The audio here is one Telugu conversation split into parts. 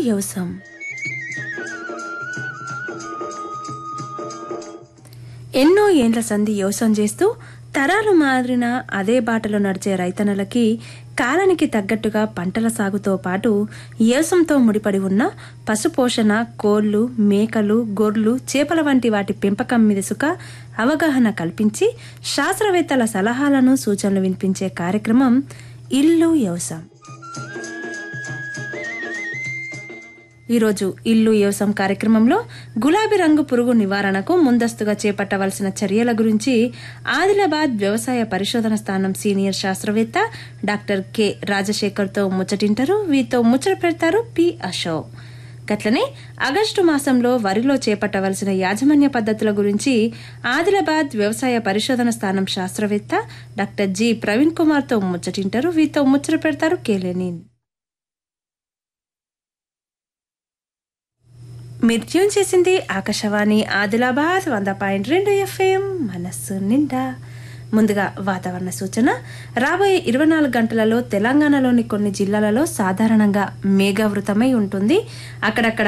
వ్యవసాయం ఎన్నో ఏండ్ల సంధి వ్యవసాయం చేస్తూ తరాలు మారిన అదే బాటలో నడిచే రైతన్నలకి కాలానికి తగ్గట్టుగా పంటల సాగుతో పాటు వ్యవసాయంతో ముడిపడి ఉన్న పశుపోషణ కోళ్లు మేకలు గొర్రెలు చేపల వంటి వాటి పెంపకం మీద సుక అవగాహన కల్పించి శాస్త్రవేత్తల సలహాలను సూచనలు వినిపించే కార్యక్రమం ఇల్లు వ్యవసాయం ఈరోజు ఇల్లు వ్యవసాయం కార్యక్రమంలో గులాబీ రంగు పురుగు నివారణకు ముందస్తుగా చేపట్టవలసిన చర్యల గురించి ఆదిలాబాద్ వ్యవసాయ పరిశోధన స్థానం సీనియర్ శాస్త్రవేత్త డాక్టర్ కె రాజశేఖర్తో ముచ్చటింటారు వీరితో ముచ్చట పెడతారు పి అశోక్ గట్లనే ఆగస్టు మాసంలో వరిలో చేపట్టవలసిన యాజమాన్య పద్ధతుల గురించి ఆదిలాబాద్ వ్యవసాయ పరిశోధన స్థానం శాస్త్రవేత్త డాక్టర్ జి ప్రవీణ్ కుమార్తో ముచ్చటింటారు వీరితో ముచ్చట పెడతారు కేలేని మీరు ట్యూన్ చేసింది ఆకాశవాణి ఆదిలాబాద్ వంద పాయింట్ రెండు ఎఫ్ఎం మనస్సు నిండా ముందుగా వాతావరణ సూచన రాబోయే ఇరవై నాలుగు గంటలలో తెలంగాణలోని కొన్ని జిల్లాలలో సాధారణంగా మేఘావృతమై ఉంటుంది అక్కడక్కడ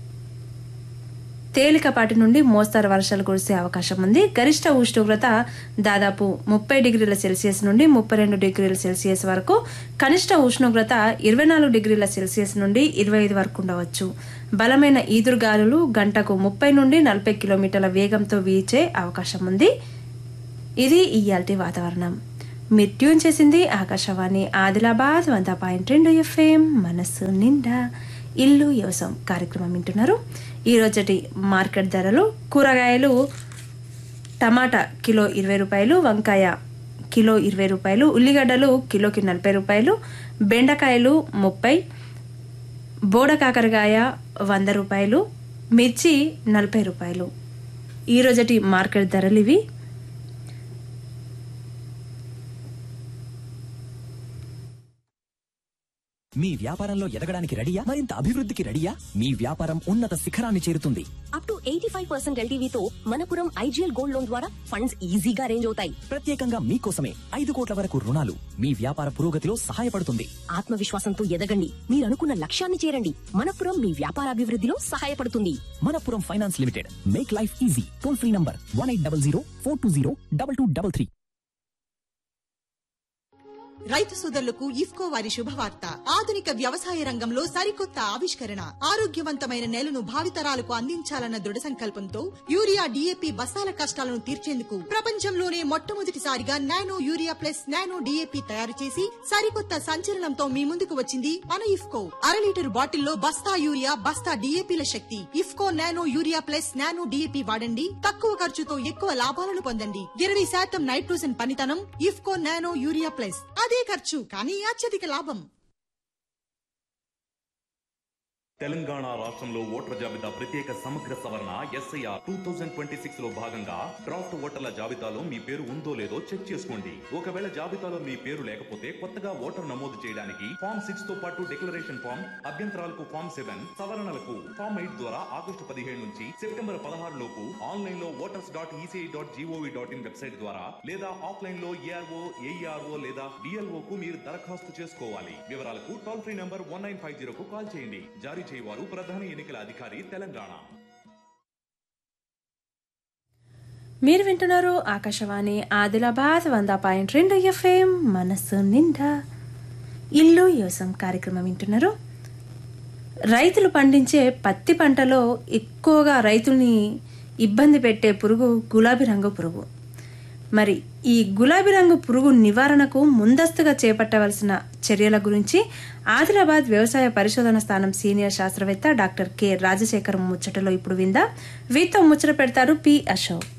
తేలికపాటి నుండి మోస్తరు వర్షాలు కురిసే అవకాశం ఉంది గరిష్ట ఉష్ణోగ్రత దాదాపు ముప్పై డిగ్రీల సెల్సియస్ నుండి ముప్పై రెండు డిగ్రీల సెల్సియస్ వరకు కనిష్ట ఉష్ణోగ్రత ఇరవై నాలుగు డిగ్రీల సెల్సియస్ నుండి ఇరవై ఐదు వరకు ఉండవచ్చు బలమైన ఈదురుగాలులు గంటకు ముప్పై నుండి నలభై కిలోమీటర్ల వేగంతో వీచే అవకాశం ఉంది ఇది ఇయాల్టి వాతావరణం మీరు ట్యూన్ చేసింది ఆకాశవాణి ఆదిలాబాద్ వంద పాయింట్ రెండు ఎఫ్ఎం మనస్సు నిండా ఇల్లు వ్యవసాయం కార్యక్రమం వింటున్నారు ఈ రోజటి మార్కెట్ ధరలు కూరగాయలు టమాటా కిలో ఇరవై రూపాయలు వంకాయ కిలో ఇరవై రూపాయలు ఉల్లిగడ్డలు కిలోకి నలభై రూపాయలు బెండకాయలు ముప్పై బోడ కాకరకాయ వంద రూపాయలు మిర్చి నలభై రూపాయలు ఈ రోజటి మార్కెట్ ధరలు ఇవి మీ వ్యాపారంలో ఎదగడానికి రెడీయా మరింత అభివృద్ధికి రెడీయా మీ వ్యాపారం ఉన్నత శిఖరాన్ని చేరుతుంది up to eighty five percent ఎల్టీవీతో మనపురం ఐజీఎల్ గోల్డ్ లోన్ ద్వారా ఫండ్స్ ఈజీగా అరేంజ్ అవుతాయి ప్రత్యేకంగా మీకోసమే ఐదు కోట్ల వరకు రుణాలు మీ వ్యాపార పురోగతిలో సహాయపడుతుంది ఆత్మవిశ్వాసంతో ఎదగండి మీరు అనుకున్న లక్ష్యాన్ని చేరండి మనపురం మీ వ్యాపార అభివృద్ధిలో సహాయపడుతుంది Manappuram finance limited make life easy toll free number one eight double zero four two zero double two double three రైతు సోదరులకు ఇఫ్కో వారి శుభవార్త ఆధునిక వ్యవసాయ రంగంలో సరికొత్త ఆవిష్కరణ ఆరోగ్యవంతమైన నేలను భావితరాలకు అందించాలన్న దృఢ సంకల్పంతో యూరియా డిఏపి బస్తాల కష్టాలను తీర్చేందుకు ప్రపంచంలోనే మొట్టమొదటిసారిగా nano urea plus nano DAP తయారు చేసి సరికొత్త సంచలనంతో మీ ముందుకు వచ్చింది మన ఇఫ్కో అర లీటర్ బాటిల్లో బస్తా యూరియా బస్తా డిఏపిల శక్తి IFFCO nano urea plus nano DAP వాడండి తక్కువ ఖర్చుతో ఎక్కువ లాభాలను పొందండి ఇరవై శాతం నైట్రోజన్ పనితనం ఇఫ్కో నానో యూరియా ప్లస్ అదే ఖర్చు కానీ అత్యధిక లాభం తెలంగాణ రాష్ట్రంలో ఓటర్ల జాబితా ప్రత్యేక సమగ్ర సవరణ SIR two thousand twenty six లో భాగంగా డ్రాఫ్ట్ ఓటర్ల జాబితాలో మీ పేరు ఉందో లేదో చెక్ చేసుకోండి ఒకవేళ జాబితాలో మీ పేరు లేకపోతే కొత్తగా ఓటర్ నమోదు చేయడానికి ఫామ్ సిక్స్ తో పాటు డిక్లరేషన్ ఫామ్ అభ్యంతరాలకు ఫామ్ సెవెన్ సవరణలకు ఫామ్ ఎయిట్ ద్వారా ఆగస్టు పదిహేడు నుంచి సెప్టెంబర్ పదహారు లోపు ఆన్లైన్ లో voters dot ECI dot gov dot in website ద్వారా లేదా ఆఫ్లైన్ లో ఏఆర్ఓ ఏఈఆర్ఓ లేదా డిఎల్ఓ కు మీరు దరఖాస్తు చేసుకోవాలి వివరాలకు toll free number one nine five zero కు కాల్ చేయండి జారీ చేయవారు ప్రధాన ఎన్నికల అధికారి తెలంగాణ మీరు వింటున్నారు ఆకాశవాణి ఆదిలాబాద్ వంద పాయింట్ రెండు ఎఫ్ఎం మనస్సు నిండా ఇల్లు వ్యవసాయం కార్యక్రమం వింటున్నారు రైతులు పండించే పత్తి పంటలో ఎక్కువగా రైతుల్ని ఇబ్బంది పెట్టే పురుగు గులాబీ రంగు పురుగు మరి ఈ గులాబీ రంగు పురుగు నివారణకు ముందస్తుగా చేపట్టవలసిన చర్యల గురించి ఆదిలాబాద్ వ్యవసాయ పరిశోధన స్థానం సీనియర్ శాస్త్రవేత్త డాక్టర్ కె రాజశేఖర్ ముచ్చటలో ఇప్పుడు విందా వీతో ముచ్చట పెడతారు పి అశోక్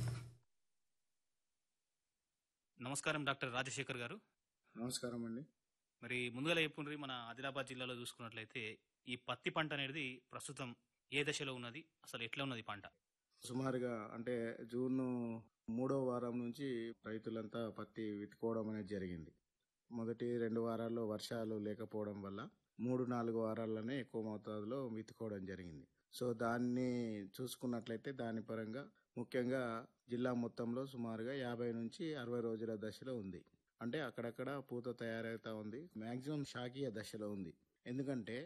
నమస్కారం డాక్టర్ రాజశేఖర్ గారు నమస్కారం అండి మరి ముందుగా చెప్పుండ్రి మన ఆదిలాబాద్ జిల్లాలో చూసుకున్నట్లయితే ఈ పత్తి పంట అనేది ప్రస్తుతం ఏ దశలో ఉన్నది అసలు ఎట్లా ఉన్నది పంట సుమారుగా అంటే జూన్ మూడో వారం నుంచి రైతులంతా పత్తి విత్తుకోవడం అనేది జరిగింది మొదటి రెండు వారాల్లో వర్షాలు లేకపోవడం వల్ల మూడు నాలుగు వారాల్లోనే ఎక్కువ మోతాదులో విత్తుకోవడం జరిగింది సో దాన్ని చూసుకున్నట్లయితే దాని పరంగా ముఖ్యంగా జిల్లా మొత్తంలో సుమారుగా యాభై నుంచి అరవై రోజుల దశలో ఉంది అంటే అక్కడక్కడ పూత తయారవుతా ఉంది మాక్సిమం శాకీయ దశలో ఉంది ఎందుకంటే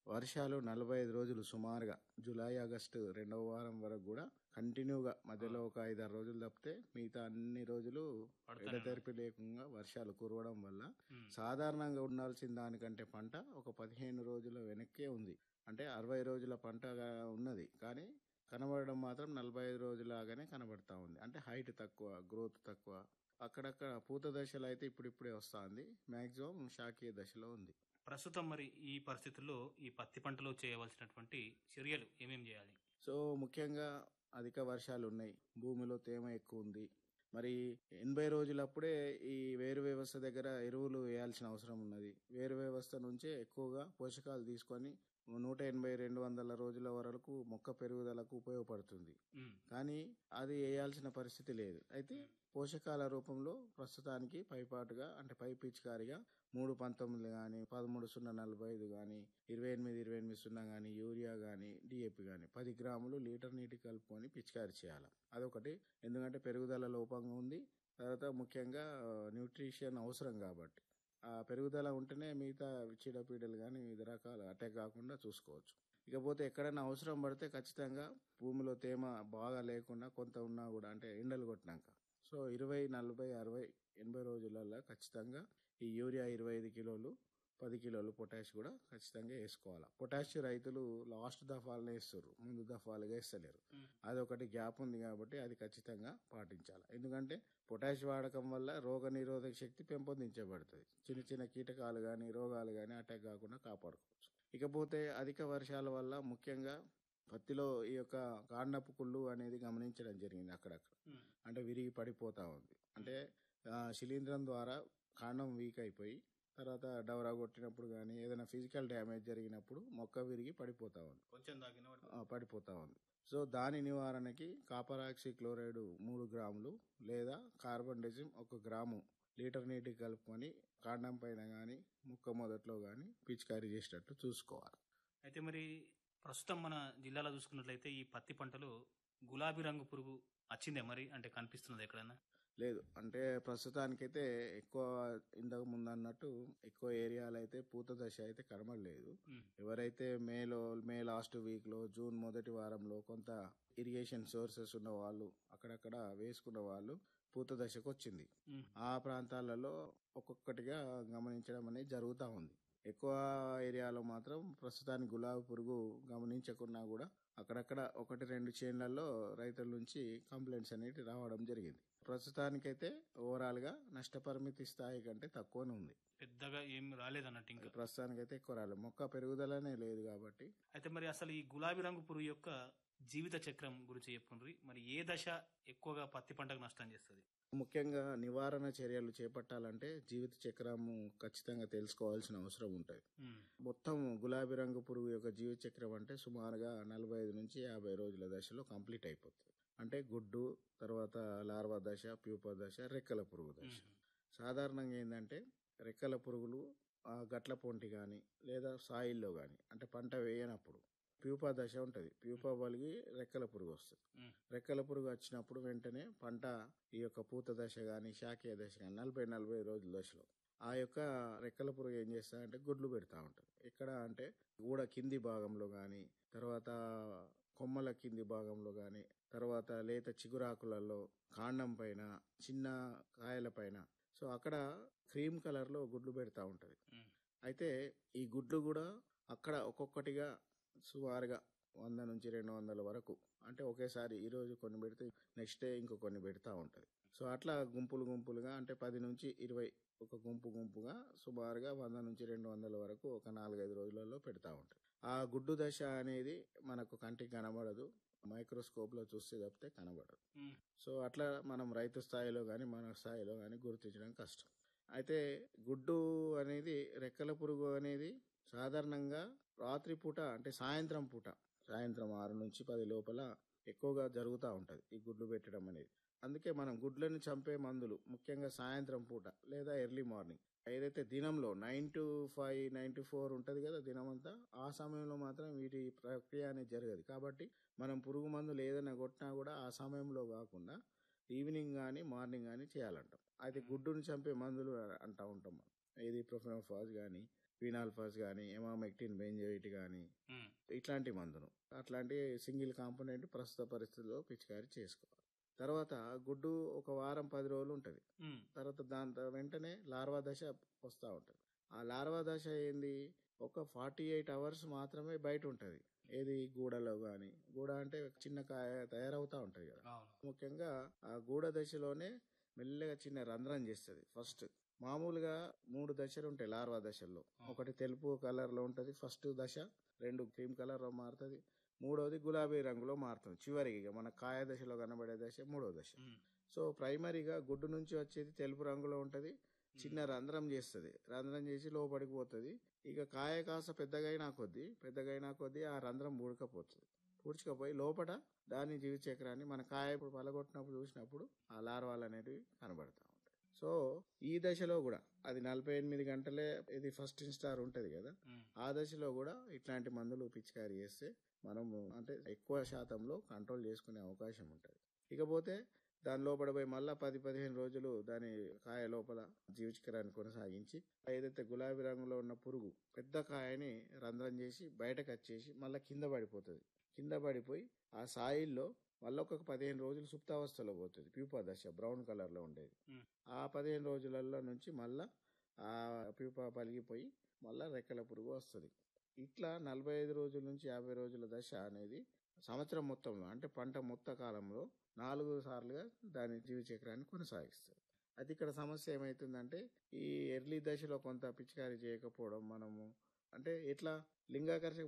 వర్షాలు నలభై ఐదు రోజులు సుమారుగా జూలై ఆగస్టు రెండవ వారం వరకు కూడా కంటిన్యూగా మధ్యలో ఒక ఐదారు రోజులు తప్పితే మిగతా అన్ని రోజులు పడతానే ఎడతెరిపి లేకుండా వర్షాలు కురవడం వల్ల ఉమ్. సాధారణంగా ఉండాల్సిన దానికంటే పంట ఒక పదిహేను రోజుల వెనక్కే ఉంది అంటే అరవై రోజుల పంటగా ఉన్నది కానీ కనబడడం మాత్రం నలభై ఐదు రోజులాగానే కనబడతా ఉంది అంటే హైట్ తక్కువ గ్రోత్ తక్కువ అక్కడక్కడ పూత దశలో అయితే ఇప్పుడిప్పుడే వస్తుంది మ్యాక్సిమం శాఖీయ దశలో ఉంది ప్రస్తుతం మరి ఈ పరిస్థితుల్లో ఈ పత్తి పంటలో చేయవలసినటువంటి చర్యలు ఏమేం చేయాలి సో ముఖ్యంగా అధిక వర్షాలు ఉన్నాయి భూమిలో తేమ ఎక్కువ ఉంది మరి ఎనభై రోజులప్పుడే ఈ వేరు వ్యవస్థ దగ్గర ఎరువులు వేయాల్సిన అవసరం ఉన్నది వేరు వ్యవస్థ నుంచే ఎక్కువగా పోషకాలు తీసుకొని నూట ఎనభై రెండు వందల రోజుల వరకు మొక్క పెరుగుదలకు ఉపయోగపడుతుంది ఉమ్. కానీ అది వేయాల్సిన పరిస్థితి లేదు అయితే పోషకాల రూపంలో ప్రస్తుతానికి పైపాటుగా అంటే పై పిచికారిగా మూడు పంతొమ్మిది కానీ పదమూడు సున్నా నలభై ఐదు కానీ ఇరవై ఎనిమిది ఇరవై ఎనిమిది సున్నా కానీ యూరియా కానీ డిఏపి కానీ పది గ్రాములు లీటర్ నీటి కలుపుకొని పిచికారి చేయాలి అదొకటి ఎందుకంటే పెరుగుదల లోపంగా ఉంది తర్వాత ముఖ్యంగా న్యూట్రిషన్ అవసరం కాబట్టి ఆ పెరుగుదల ఉంటేనే మిగతా చీడపీడలు కానీ వివిధ రకాల అటాక్ కాకుండా చూసుకోవచ్చు ఇకపోతే ఎక్కడైనా అవసరం పడితే ఖచ్చితంగా భూమిలో తేమ బాగా లేకుండా కొంత ఉన్నా కూడా అంటే ఎండలు కొట్టినాక సో ఇరవై నలభై అరవై ఎనభై రోజులలో ఖచ్చితంగా ఈ యూరియా ఇరవై ఐదు కిలోలు పది కిలోలు పొటాష్ కూడా ఖచ్చితంగా వేసుకోవాలి పొటాష్ రైతులు లాస్ట్ దఫాలనే వేస్తారు ముందు దఫాలుగా వేస్తలేరు అదొకటి గ్యాప్ ఉంది కాబట్టి అది ఖచ్చితంగా పాటించాలి ఎందుకంటే పొటాష్ వాడకం వల్ల రోగ నిరోధక శక్తి పెంపొందించబడుతుంది చిన్న చిన్న కీటకాలు కానీ రోగాలు కానీ అటాక్ కాకుండా కాపాడుకోవచ్చు ఇకపోతే అధిక వర్షాల వల్ల ముఖ్యంగా పత్తిలో ఈ యొక్క కాండపు కుళ్ళు అనేది గమనించడం జరిగింది అక్కడక్కడ ఉమ్. అంటే విరిగి పడిపోతా ఉంది అంటే ఆ, శిలీంధ్రం ద్వారా కాండం వీక్ అయిపోయి తర్వాత డవరా కొట్టినప్పుడు కానీ ఏదైనా ఫిజికల్ డ్యామేజ్ జరిగినప్పుడు మొక్క విరిగి పడిపోతా ఉంది కొంచెం దాగిన వాడు- ఆ, పడిపోతా ఉంది సో దాని నివారణకి కాపరాక్సి క్లోరైడ్ మూడు గ్రాములు లేదా కార్బన్ డెజిమ్ ఒక గ్రాము లీటర్ నీటికి కలుపుకొని కాండం పైన కానీ ముక్క మొదట్లో కానీ పిచికారీ చేసేటట్టు చూసుకోవాలి అయితే మరి ప్రస్తుతం మన జిల్లాలో చూసుకున్నట్లయితే ఈ పత్తి పంటలో గులాబీ రంగు పురుగు వచ్చిందే మరి అంటే కనిపిస్తున్నది ఎక్కడైనా లేదు అంటే ప్రస్తుతానికైతే ఎక్కువ ఇంతకు ముందు అన్నట్టు ఎక్కువ ఏరియాలో అయితే పూత దశ అయితే కనబడలేదు ఉమ్. ఎవరైతే మేలో మే లాస్ట్ వీక్లో జూన్ మొదటి వారంలో కొంత ఇరిగేషన్ సోర్సెస్ ఉన్న వాళ్ళు అక్కడక్కడ వేసుకున్న వాళ్ళు పూత దశకు వచ్చింది ఉమ్. ఆ ప్రాంతాలలో ఒక్కొక్కటిగా గమనించడం అనేది జరుగుతూ ఉంది ఎక్కువ ఏరియాలో మాత్రం ప్రస్తుతానికి గులాబీ పురుగు గమనించకున్నా కూడా అక్కడక్కడ ఒకటి రెండు చేన్లలో రైతుల నుంచి కంప్లైంట్స్ అనేవి రావడం జరిగింది ప్రస్తుతానికైతే ఓవరాల్ గా నష్టపరిమితి స్థాయి కంటే తక్కువనే ఉంది పెద్దగా ఏం రాలేదన్నట్టు ఇంకా ప్రస్తుతానికైతే ఎక్కువ రాలేదు మొక్క పెరుగుదలనే లేదు కాబట్టి అయితే మరి అసలు ఈ గులాబీ రంగు పురుగు యొక్క జీవిత చక్రం గురించి చెప్పుండ్రి మరి ఏ దశ ఎక్కువగా పత్తి పంటకు నష్టం చేస్తుంది ముఖ్యంగా నివారణ చర్యలు చేపట్టాలంటే జీవిత చక్రము ఖచ్చితంగా తెలుసుకోవాల్సిన అవసరం ఉంటుంది ఉమ్. మొత్తం గులాబీ రంగు పురుగు యొక్క జీవిత చక్రం అంటే సుమారుగా నలభై ఐదు నుంచి యాభై రోజుల దశలో కంప్లీట్ అయిపోతుంది అంటే గుడ్డు తర్వాత లార్వా దశ ప్యూప దశ రెక్కల పురుగు దశ ఉమ్. సాధారణంగా ఏంటంటే రెక్కల పురుగులు ఆ గట్ల పొంటి కానీ లేదా సాయిల్లో కానీ అంటే పంట వేయనప్పుడు ప్యూపా దశ ఉంటుంది ప్యూపా వలిగి రెక్కల పురుగు వస్తుంది ఉమ్. రెక్కల పురుగు వచ్చినప్పుడు వెంటనే పంట ఈ యొక్క పూత దశ కానీ శాఖీయ దశ కానీ నలభై నలభై రోజుల దశలో ఆ యొక్క రెక్కల పురుగు ఏం చేస్తారంటే గుడ్లు పెడతా ఉంటుంది ఎక్కడ అంటే గూడ కింది భాగంలో కానీ తర్వాత కొమ్మల కింది భాగంలో కానీ తర్వాత లేత చిగురాకులలో కాండం పైన చిన్న కాయల పైన సో అక్కడ క్రీమ్ కలర్లో గుడ్లు పెడతా ఉంటుంది ఉమ్. అయితే ఈ గుడ్లు కూడా అక్కడ ఒక్కొక్కటిగా సుమారుగా వంద నుంచి రెండు వందల వరకు అంటే ఒకేసారి ఈ రోజు కొన్ని పెడితే నెక్స్ట్ డే ఇంకో కొన్ని పెడతా ఉంటుంది సో అట్లా గుంపులు గుంపులుగా అంటే పది నుంచి ఇరవై ఒక గుంపు గుంపుగా సుమారుగా వంద నుంచి రెండు వందల వరకు ఒక నాలుగైదు రోజులలో పెడతా ఉంటాయి ఆ గుడ్డు దశ అనేది మనకు కంటికి కనబడదు మైక్రోస్కోప్ లో చూస్తే తప్పితే కనబడదు ఉమ్. సో అట్లా మనం రైతు స్థాయిలో కానీ మన స్థాయిలో కానీ గుర్తించడం కష్టం అయితే గుడ్డు అనేది రెక్కల పురుగు అనేది సాధారణంగా రాత్రిపూట అంటే సాయంత్రం పూట సాయంత్రం ఆరు నుంచి పది లోపల ఎక్కువగా జరుగుతూ ఉంటుంది ఈ గుడ్లు పెట్టడం అనేది అందుకే మనం గుడ్లను చంపే మందులు ముఖ్యంగా సాయంత్రం పూట లేదా ఎర్లీ మార్నింగ్ ఏదైతే దినంలో nine to five nine to four ఉంటుంది కదా దినం అంతా ఆ సమయంలో మాత్రం వీటి ప్రక్రియ అనేది జరగదు కాబట్టి మనం పురుగు మందులు ఏదైనా కొట్టినా కూడా ఆ సమయంలో కాకుండా ఈవినింగ్ కానీ మార్నింగ్ కానీ చేయాలంటాం అయితే గుడ్డుని చంపే మందులు అంటూ ఉంటాం మనం ఏది ప్రొఫెనోఫాజ్ కానీ ఫినాల్ఫాస్ కానీ ఎమామెక్టిన్ బెంజోయిట్ కానీ ఉమ్, ఇట్లాంటి మందును అట్లాంటి సింగిల్ కాంపోనెంట్ ప్రస్తుత పరిస్థితుల్లో పిచికారీ చేసుకోవాలి తర్వాత గుడ్డు ఒక వారం పది రోజులు ఉంటుంది ఉమ్, తర్వాత దాని త- వెంటనే లార్వా దశ వస్తూ ఉంటుంది ఆ లార్వా దశ ఏంది ఒక ఫార్టీ ఎయిట్ అవర్స్ మాత్రమే బయట ఉంటుంది ఏది గూడలో కానీ గూడ అంటే చిన్న కాయ తయారవుతూ ఉంటుంది కదా అవును ముఖ్యంగా ఆ గూడ దశలోనే మెల్లగా చిన్న రంధ్రం చేస్తుంది ఫస్ట్ మామూలుగా మూడు దశలు ఉంటాయి లార్వా దశల్లో ఒకటి తెలుపు కలర్ లో ఉంటది ఫస్ట్ దశ రెండు క్రీమ్ కలర్ లో మారుతుంది మూడోది గులాబీ రంగులో మారుతుంది చివరికి ఇక మన కాయ దశలో కనబడే దశ మూడో దశ ఉమ్, సో ప్రైమరీగా గుడ్డు నుంచి వచ్చేది తెలుపు రంగులో ఉంటది చిన్న రంధ్రం చేస్తుంది రంధ్రం చేసి లోపలికి పోతుంది ఇక కాయ కాస్త పెద్దగైనా కొద్దీ పెద్దగైనా కొద్దీ ఆ రంధ్రం పూడకపోతుంది పూడ్చుకపోయి లోపల దాని జీవిత చక్రాన్ని మన కాయ ఇప్పుడు పలగొట్టినప్పుడు చూసినప్పుడు ఆ లార్వాలు అనేటివి కనబడతా ఉంటాయి సో ఈ దశలో కూడా అది నలభై ఎనిమిది గంటలే ఇది ఫస్ట్ ఇన్స్టార్ ఉంటది కదా ఉమ్, ఆ దశలో కూడా ఇట్లాంటి మందులు పిచికారీ చేస్తే మనము అంటే ఎక్కువ శాతంలో కంట్రోల్ చేసుకునే అవకాశం ఉంటుంది ఇకపోతే దాని లోపల పోయి మళ్ళా పది పదిహేను రోజులు దాని కాయ లోపల జీవచక్రాన్ని కొనసాగించి ఏదైతే గులాబీ రంగులో ఉన్న పురుగు పెద్ద కాయని రంధ్రం చేసి బయటకు వచ్చేసి మళ్ళీ కింద పడిపోతుంది కింద పడిపోయి ఆ సాయిల్లో మళ్ళీ ఒక పదిహేను రోజులు సుప్తావస్థలో పోతుంది ప్యూపా దశ బ్రౌన్ కలర్ లో ఉండేది Hmm. ఆ పదిహేను రోజులలో నుంచి మళ్ళా ఆ ప్యూపా పలిగిపోయి మళ్ళా రెక్కల పురుగు వస్తుంది ఇట్లా నలభై ఐదు రోజుల నుంచి యాభై రోజుల దశ అనేది సంవత్సరం మొత్తంలో అంటే పంట మొత్త కాలంలో నాలుగు సార్లుగా దాని జీవచక్రాన్ని కొనసాగిస్తుంది అది ఇక్కడ సమస్య ఏమైతుందంటే ఈ ఎర్లీ దశలో కొంత పిచికారీ చేయకపోవడం మనము అంటే ఎట్లా లింగాకర్షక